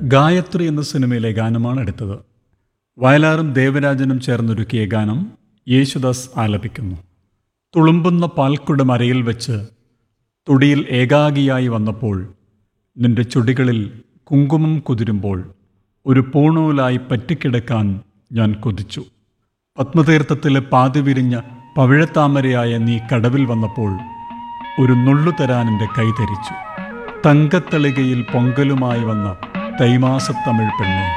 ഗായത്രി എന്ന സിനിമയിലെ ഗാനമാണ് എടുത്തത് വയലാറും ദേവരാജനും ചേർന്നൊരുക്കിയ ഗാനം യേശുദാസ് ആലപിക്കുന്നു തുളുമ്പുന്ന പാൽക്കുടം അരയിൽ വെച്ച് തുടിയിൽ ഏകാഗിയായി വന്നപ്പോൾ നിന്റെ ചുടികളിൽ കുങ്കുമം കുതിരുമ്പോൾ ഒരു പൂണൂലായി പറ്റിക്കിടക്കാൻ ഞാൻ കൊതിച്ചു പത്മതീർത്ഥത്തിലെ പാതി വിരിഞ്ഞ പവിഴത്താമരയായ നീ കടവിൽ വന്നപ്പോൾ ഒരു നുള്ളു തരാൻ എൻ്റെ കൈ ധരിച്ചു തങ്കത്തളികയിൽ പൊങ്കലുമായി വന്ന തൈമാസത്തമിഴ് പെണ്ണെ